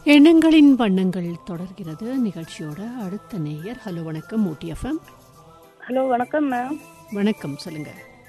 எண்ணங்களின் வண்ணங்கள் தொடர்கிறது நிகழ்ச்சியோட அடுத்த நேயர் ஹலோ வணக்கம் ஊட்டி எஃப்எம் ஹலோ வணக்கம் மேம் வணக்கம் சொல்லுங்க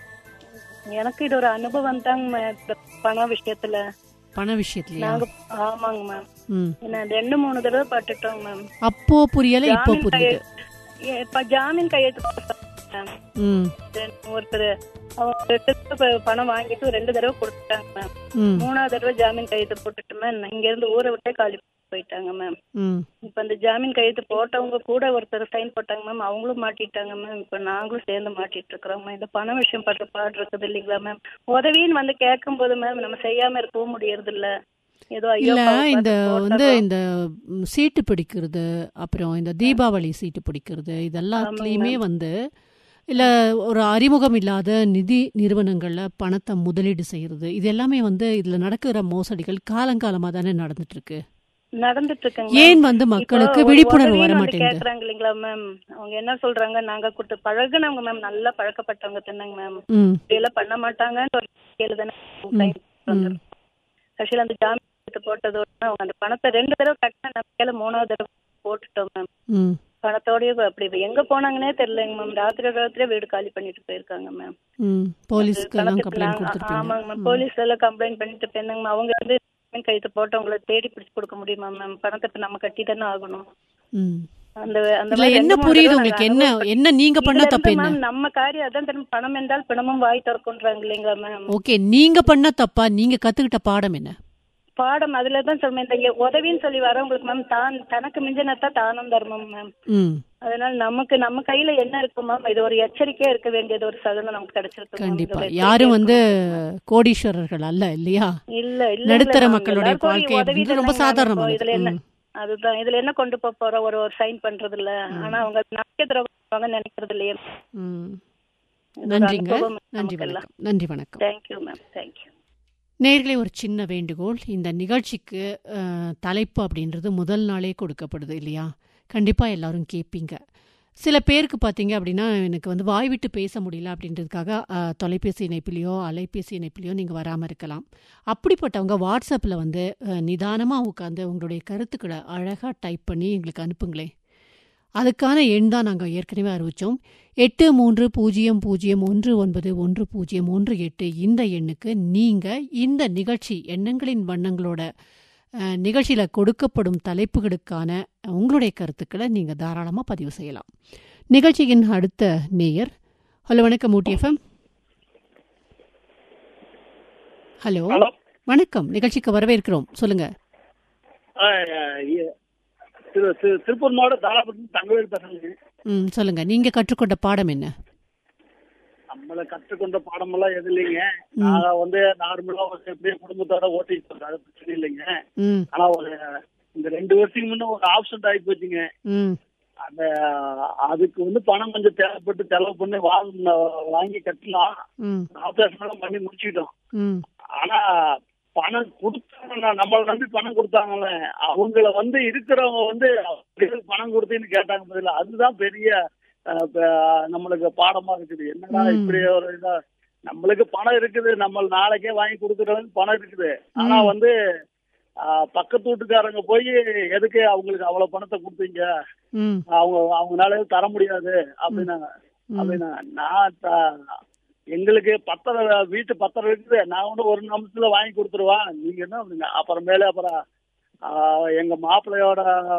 எனக்கு இது ஒரு அனுபவம் தாங்க மேம் இந்த பண விஷயத்துல பண விஷயத்துலயா நாங்க ஆமாங்க மேம் ம் என்ன ரெண்டு மூணு தடவை பட்டுட்டோம் மேம் அப்போ புரியல இப்போ ஜாமீன் புரியுது கையெழுத்து ஏ, இப்ப ஜாமீன் கையெழுத்து போட்டாங்க மேம் ம் ரெண்டு- ஒருத்தர் அவங்க ரெண்டு தடவை பணம் வாங்கிட்டு ரெண்டு தடவை கொடுத்துட்டாங்க மேம் ம் மூணாவது தடவை ஜாமீன் கையெழுத்து போட்டுட்டு மேம் இங்க இருந்து ஊரை விட்டே காலி போயிட்டாங்க மேம் ம் இப்ப இந்த ஜாமீன் கையெழுத்து போட்டவங்க கூட ஒருத்தர் சைன் போட்டாங்க மேம் அவங்களும் மாட்டிட்டாங்க மேம் இப்ப நாங்களும் சேர்ந்து மாட்டிட்டு இருக்கிறோம் மேம் இந்த பண விஷயம் பட்டு பாடு இருக்குது இல்லைங்களா மேம் உதவின்னு வந்து கேட்கும் போது மேம் நம்ம செய்யாம இருக்கவும் முடியறது இல்ல ஏதோ ஐயோ இல்ல பாவம் இந்த பார்த்து வந்து போட்டோம். இந்த ம், சீட்டு பிடிக்கிறது அப்புறம் இந்த தீபாவளி சீட்டு பிடிக்கிறது இதெல்லாத்துலயுமே வந்து இல்ல ஒரு அறிமுகம் இல்லாத நிதி நிறுவனங்கள்ல பணத்தை முதலீடு செய்யறது இது எல்லாமே வந்து இதுல நடக்கிற மோசடிகள் காலங்காலமா தானே நடந்துட்டு இருக்கு நடந்துட்டு இருக்குங்க ஏன் வந்து மக்களுக்கு இப்போ ஒரு விழிப்புணர்வு உதவின்னு வர வந்து மாட்டேங்குது கேக்குறாங்க இல்லைங்களா மேம் அவங்க என்ன சொல்றாங்க நாங்க கொடுத்து பழகுனவங்க மேம் நல்லா பழக்கப்பட்டவங்க தானங்க மேம் ம் இப்படியெல்லாம் பண்ண மாட்டாங்கன்னு ஒரு கேள்வி தானே complaint வந்திருக்கும். கடைசியில அந்த ஜாமீன் எடுத்து போட்டதோட அவங்க அந்த பணத்தை ரெண்டு தடவை கட்டின நம்பிக்கையில மூணாவது தடவை போட்டுட்டோம் மேம் ம் பணத்தோடய அப்படி எங்க போனாங்கன்னே தெரியலங்க மேம் ராத்திரி ராத்திரி வீடு காலி பண்ணிட்டு போயிருக்காங்க மேம் ம் போலீஸ்க்கு எல்லாம் பணத்துக்கு கம்ப்ளைண்ட் நாங்க- கொடுத்துருப்பீங்க ஆமாங்க மேம் போலீஸ் எல்லாம் கம்ப்ளைண்ட் பண்ணிட்டு போயிருந்தாங்க மேம். அவங்க வந்து ஜாமீன் கையெழுத்து போட்டவங்களை தேடி பிடிச்சு கொடுக்க முடியுமா மேம் பணத்தை இப்ப நம்ம கட்டி தானே ஆகணும் ம் அந்த அந்த இதுல மாதிரி என்ன ரெண்டு மூணு புரியுது தடவை உங்களுக்கு நாங்க என்ன அனுபவப்பட்டோம். என்ன நீங்க பண்ண இதுல தப்பு இருந்து என்ன மேம் நம்ம காரியம் அதான் தெரியும் பணம் என்றால் பிணமும் வாய் திறக்குன்றாங்க இல்லைங்களா மேம் ஓகே நீங்க பண்ண தப்பா நீங்க கத்துக்கிட்ட பாடம் என்ன பாடம் அதுல தான் சொல்லுவேன் இந்த உதவின்னு சொல்லி வரவங்களுக்கு மேம் தான் தனக்கு மிஞ்சினத்தான் தானம் தர்மம் மேம் ம் அதனால நமக்கு நம்ம கையில என்ன இருக்கு மேம் இது ஒரு எச்சரிக்கையா இருக்க வேண்டியது ஒரு சதனம் நமக்கு கிடைச்சிருக்கு ma'am. கண்டிப்பா இதோட யாரும் வந்து கோடீஸ்வரர்கள் அல்ல இல்லையா இல்ல இல்ல நடுத்தர இல்ல ma'am. மக்களுடைய எல்லாருக்கும் ஒரு வாழ்க்கை உதவி அப்படின்றது ரொம்ப தானங்க ma'am. சாதாரணமானது. இப்போ இதுல என்ன ம். அதுதான் இதுல என்ன கொண்டு போக போற ஒரு ஒரு சைன் பண்றது இல்ல ஆனா அவங்க நம்பிக்கை நினைக்கிறது இல்லையே ம். இது ஒரு நன்றிங்க அனுபவம் நன்றி நமக்கெல்லாம். வணக்கம் நன்றி வணக்கம் தேங்க்யூ மேம் தேங்க்யூ நேர்களே ஒரு சின்ன வேண்டுகோள் இந்த நிகழ்ச்சிக்கு அஹ், தலைப்பு அப்படின்றது முதல் நாளே கொடுக்கப்படுது இல்லையா கண்டிப்பாக எல்லாரும் கேட்பீங்க சில பேருக்கு பார்த்தீங்க அப்படின்னா எனக்கு வந்து வாய் விட்டு பேச முடியல அப்படின்றதுக்காக அஹ், தொலைபேசி இணைப்பிலையோ அலைபேசி இணைப்பிலையோ நீங்கள் வராமல் இருக்கலாம் அப்படிப்பட்டவங்க வாட்ஸ்அப்பில் வந்து நிதானமாக உட்காந்து உங்களுடைய கருத்துக்களை அழகாக டைப் பண்ணி எங்களுக்கு அனுப்புங்களேன் அதுக்கான எண் தான் நாங்கள் ஏற்கனவே அறிவித்தோம் எட்டு மூன்று பூஜ்ஜியம் பூஜ்ஜியம் ஒன்று ஒன்பது ஒன்று பூஜ்ஜியம் ஒன்று எட்டு இந்த எண்ணுக்கு நீங்கள் இந்த நிகழ்ச்சி எண்ணங்களின் வண்ணங்களோட அஹ், நிகழ்ச்சியில கொடுக்கப்படும் தலைப்புகளுக்கான உங்களுடைய கருத்துக்களை நீங்கள் தாராளமாக பதிவு செய்யலாம் நிகழ்ச்சியின் அடுத்த நேயர் ஹலோ வணக்கம் ஊட்டி எஃப்எம் ஹலோ ஹலோ வணக்கம் நிகழ்ச்சிக்கு வரவேற்கிறோம் சொல்லுங்க ஆ, இ- திரு திரு- திருப்பூர் மாவட்டம் தாராபுரத்து தங்கவேல் பேசுறேங்க ம் சொல்லுங்க நீங்க கற்றுக்கொண்ட பாடம் என்ன நம்மளை கற்றுக்கொண்ட பாடமெல்லாம் எது இல்லைங்க நான் வந்து நார்மலா வந்து எப்படியே குடும்பத்தோட ஓட்டிட்டு இருக்கேன் அது பிரச்சனை இல்லைங்க ம் ஆனா ஒரு இந்த ரெண்டு வருஷத்துக்கு முன்ன ஒரு ஆப்ஷன் ஆகி போச்சுங்க ம் அந்த அதுக்கு வந்து பணம் கொஞ்சம் தேவைப்பட்டு செலவு பண்ணி வாங்க வாங்கி கட்டலாம் ம் ஆப்ரேஷன் எல்லாம் பண்ணி முடிச்சுக்கிட்டோம் ம் ஆனா பணம் கொடுத்தாங்க நம்மளை நம்பி பணம் கொடுத்தாங்கல்ல அவங்கள வந்து இருக்கிறவங்க வந்து அப்படியே பணம் கொடுத்தேன்னு கேட்டாங்க பதில அதுதான் பெரிய அஹ், ப- நம்மளுக்கு பாடமா இருக்குது என்னடா ம். இப்படி ஒரு இதா நம்மளுக்கு பணம் இருக்குது நம்ம நாளைக்கே வாங்கி கொடுக்கறதுக்கு பணம் இருக்குது ஆனா ம். வந்து அஹ், பக்கத்து வீட்டுக்காரங்க போய் எதுக்கு அவங்களுக்கு அவ்வளவு பணத்தை கொடுத்தீங்க ம் அவங்க அவங்களால எதுவும் தர முடியாது அப்படின்னாங்க ம். அப்படின்னா நான் த- எங்களுக்கு பத்திரம் வீட்டு பத்திரம் இருக்குது நான் வந்து ஒரு நிமிஷத்துல வாங்கி கொடுத்துருவேன் நீங்க என்ன அப்படிங்க அப்புறமேலே அப்புறம் ஆஹ், எங்க மாப்பிள்ளையோட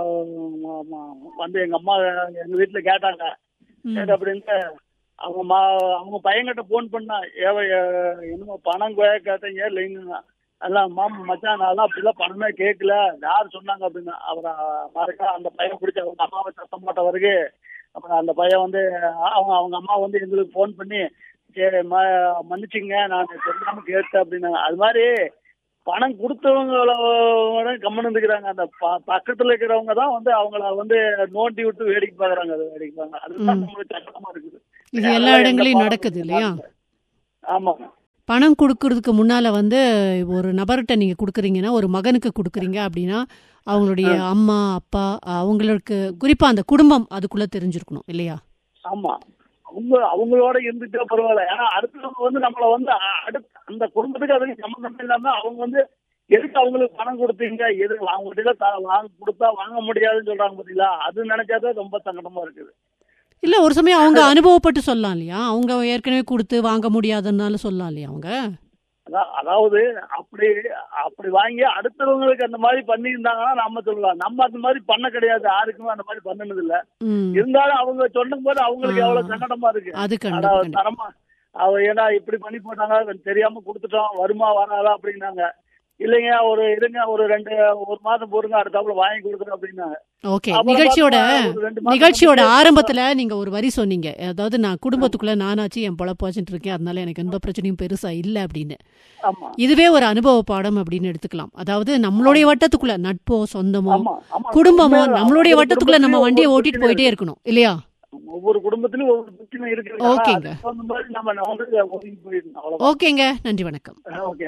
ம- ம- வந்து எங்க அம்மா எங்க வீட்டுல கேட்டாங்க ம். சரி அப்படின்னு அவங்க மா அவங்க பையன்கிட்ட போன் பண்ணா ஏவ ஏ- என்னமோ பணம் கே- கேட்டீங்க இல்லைங்க எல்லாம் மாமா மச்சான் நான் அப்படிலாம் பணமே கேட்கல யார் சொன்னாங்க அப்படின்னு அப்புறம் மறக்கா அந்த பையன் பிடிச்ச அவங்க அம்மாவை சத்தம் போட்ட வரைக்கு அப்புறம் அந்த பையன் வந்து அவங்க அவங்க அம்மா வந்து எங்களுக்கு ஃபோன் பண்ணி சரி ம- மன்னிச்சுங்க நான் தெரியாம கேட்டேன் அப்படின்னாங்க அது மாதிரி பணம் கொடுத்தவங்களோட கம்மன் இருந்துக்கிறாங்க அந்த ப- பக்கத்துல இருக்கிறவங்க தான் வந்து அவங்கள வந்து நோண்டி விட்டு வேடிக்கை பாக்குறாங்க அது வேடிக்கை பாக்குறாங்க அதுதான் ம். நம்மளுக்கு கஷ்டமா இருக்குது இது எல்லா அதெல்லாம் எந்த இடங்களையும் பாடம் நடக்குது இல்லையா ஆமாங்க பணம் கொடுக்கறதுக்கு முன்னால வந்து ஒரு நபர்கிட்ட நீங்க கொடுக்குறீங்கன்னா ஒரு மகனுக்கு கொடுக்குறீங்க அப்படின்னா அவங்களுடைய அம்மா அப்பா அவங்களுக்கு குறிப்பா அந்த குடும்பம் அதுக்குள்ள தெரிஞ்சிருக்கணும் இல்லையா ஆமா அவங்க அவங்களோட இருந்துட்டா பரவாயில்ல ஏன்னா அடுத்தவங்க வந்து நம்மள வந்து அ- அடுத்த அந்த குடும்பத்துக்கு அதுக்கு சம்மந்தம் இல்லாம அவங்க வந்து எதுக்கு அவங்களுக்கு பணம் கொடுத்தீங்க எது அவங்ககிட்ட த- வாங்க கொடுத்தா வாங்க முடியாதுன்னு சொல்றாங்க பாத்தீங்களா அது நினைச்சாதான் ரொம்ப சங்கடமா இருக்குது இல்ல ஒரு சமயம் அவங்க அனுபவப்பட்டு சொல்லலாம் இல்லையா அவங்க ஏற்கனவே கொடுத்து வாங்க முடியாதுன்னால சொல்லலாம் இல்லையா அவங்க அதா- அதாவது அப்படி அப்படி வாங்கி அடுத்தவங்களுக்கு அந்த மாதிரி பண்ணியிருந்தாங்கன்னா நம்ம சொல்லலாம் நம்ம அந்த மாதிரி பண்ண கிடையாது யாருக்குமே அந்த மாதிரி பண்ணனது இல்ல ம் இருந்தாலும் அவங்க சொல்லும் போது அவங்களுக்கு ஆ. எவ்வளவு சங்கடமா இருக்கு அது அட, கண்டிப்பா கண்டிப்பா. தரமா அவ ஏன்னா இப்படி பண்ணி போட்டாங்க தெரியாம கொடுத்துட்டோம் வருமா வராதா அப்படின்னாங்க இல்லைங்க ஒரு இருங்க ஒரு ரெண்டு ஒரு மாதம் போடுங்க அடுத்தாப்புல வாங்கி கொடுக்குறோம் அப்படின்னாங்க ஓகே அப்புறம் நிகழ்ச்சியோட பார்த்தா ஒரு ரெண்டு மாசம் நிகழ்ச்சியோட கழிச்சு- ஆரம்பத்துல நீங்க ஒரு வரி சொன்னீங்க அதாவது நான் குடும்பத்துக்குள்ள நானாச்சு என் பொழப்பாச்சுட்டு இருக்கேன் அதனால எனக்கு எந்த பிரச்சனையும் பெருசா இல்ல அப்படின்னு ஆமா இதுவே ஒரு அனுபவ பாடம் அப்படின்னு எடுத்துக்கலாம் அதாவது நம்மளுடைய வட்டத்துக்குள்ள நட்போ சொந்தமோ ஆமா ஆமா குடும்பமோ உண்மைதான். நம்மளுடைய ஒவ்வொரு வட்டத்துக்குள்ள நம்ம குடும்பத்திலயும் வண்டியை ஒவ்வொரு ஓட்டிட்டு பிரச்சனை போயிட்டே இருக்கணும் இல்லையா இருக்கு. ஒவ்வொரு குடும்பத்திலும் ஒவ்வொரு பிரச்சனை இருக்கு ஓகேங்க. அதுக்கு தகுந்த மாதிரி நம்ம வந்து ஒதுங்கி போயிடணும் அவ்வளவுதான் ஓகேங்க நன்றி வணக்கம் ஓகே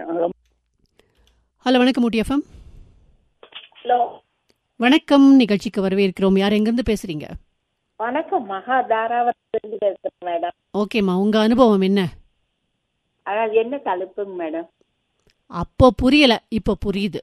ஹலோ வணக்கம் ஊட்டியஃபம் ஹலோ வணக்கம் நிகழ்ச்சிக்கு வரவேற்கிறோம் யார் எங்கிருந்து பேசுறீங்க வணக்கம் மகா தாராவரத்துலேருந்து பேசுறேன் மேடம் ஓகேம்மா உங்க அனுபவம் என்ன அதாவது என்ன தலைப்புங்க மேடம் அப்போ புரியல இப்போ புரியுது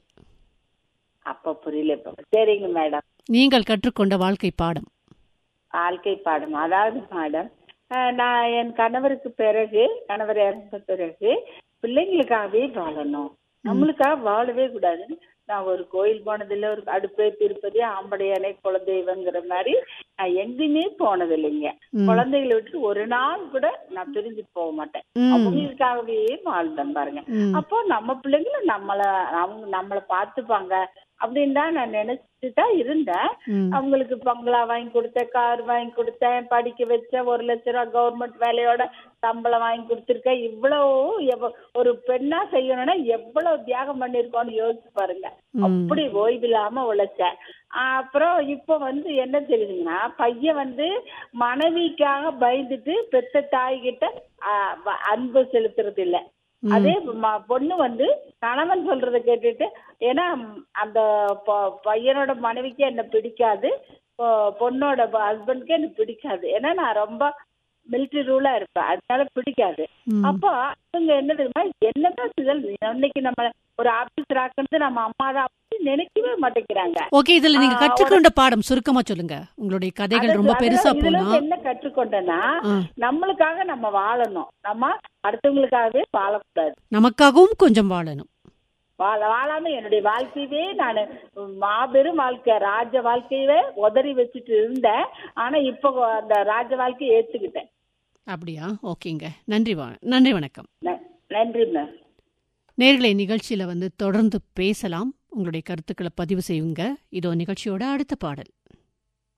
அப்ப புரியல இப்போ சரிங்க மேடம் நீங்கள் கற்றுக்கொண்ட வாழ்க்கை பாடம் வாழ்க்கை பாடம் அதாவது மேடம் அஹ், நான் என் கணவருக்கு பிறகு கணவர் இறந்த பிறகு பிள்ளைங்களுக்காகவே வாழணும் நம்மளுக்காக வாழவே கூடாது நான் ஒரு கோயில் போனதில்லை ஒரு அடுப்பே திருப்பதி ஆம்படையானை குலதெய்வங்கிற மாதிரி நான் எங்கேயுமே போனது இல்லைங்க ம். குழந்தைகளை விட்டு ஒரு நாள் கூட நான் பிரிஞ்சு போக மாட்டேன் ம். அவங்களுக்காகவே வாழ்ந்தேன் பாருங்க ம். அப்போ நம்ம பிள்ளைங்களும் நம்மள அவங்க நம்மள பாத்துப்பாங்க அப்படின்னு தான் நான் நினைச்சிட்டு தான் இருந்தேன் ம். அவங்களுக்கு பங்களா வாங்கி கொடுத்தேன் கார் வாங்கி கொடுத்தேன் படிக்க வச்சேன் ஒரு லட்ச ரூபா கவர்மெண்ட் வேலையோட சம்பளம் வாங்கி கொடுத்துருக்கேன் இவ்வளவு எவ்வ- ஒரு பெண்ணா செய்யணும்னா எவ்வளவு தியாகம் பண்ணிருக்கோம்னு யோசிச்சு பாருங்க ம். அப்படி ஓய்வில்லாம உழைச்சேன் ஆஹ் அப்புறம் இப்போ வந்து என்ன தெரியுதுங்கன்னா பையன் வந்து மனைவிக்காக பயந்துட்டு பெத்த தாய் கிட்ட ஆஹ் வ- அன்பு செலுத்துறது இல்ல அதே ம- பொண்ணு வந்து கணவன் சொல்றத கேட்டுட்டு ஏன்னா ம், அந்த பொ- பையனோட மனைவிக்கு என்ன பிடிக்காது பொ- பொண்ணோட ஹஸ்பண்ட்க்கு எனக்கு பிடிக்காது ஏன்னா நான் ரொம்ப மிலிட்டரி ரூலா இருப்பேன் அதனால பிடிக்காது ம். அப்போ அவங்க என்ன தெரியுமா என்னதான் சிதல் இன்னைக்கு நம்ம ஒரு ஆபீசர் ஆக்குறது நம்ம அம்மா தான் அப்படின்னு நினைக்கவே மாட்டேங்கிறாங்க ஓகே இதுல நீங்க ஆ, கற்றுக்கொண்ட பாடம் சுருக்கமா சொல்லுங்க உங்களுடைய கதைகள் அதாவது- ரொம்ப பெருசா அதாவது இதுல போனா இருந்து என்ன கற்றுக்கொண்டேன்னா ஆ. நம்மளுக்காக நம்ம வாழணும் நம்ம அடுத்தவங்களுக்காகவே வாழக்கூடாது நமக்காகவும் கொஞ்சம் வாழணும் வாழ வாழாம என்னுடைய வாழ்க்கையவே நான் மாபெரும் வாழ்க்கை ராஜ வாழ்க்கையவே உதறி வச்சுட்டு இருந்தேன் ஆனா இப்போ அந்த ராஜ வாழ்க்கையை ஏத்துக்கிட்டேன் அப்படியா ஓகேங்க நன்றி வா நன்றி வணக்கம் ந- நன்றி மேம் நேர்களை நிகழ்ச்சியில வந்து தொடர்ந்து பேசலாம் உங்களுடைய கருத்துக்களை பதிவு செய்யுங்க இதோ நிகழ்ச்சியோட அடுத்த பாடல்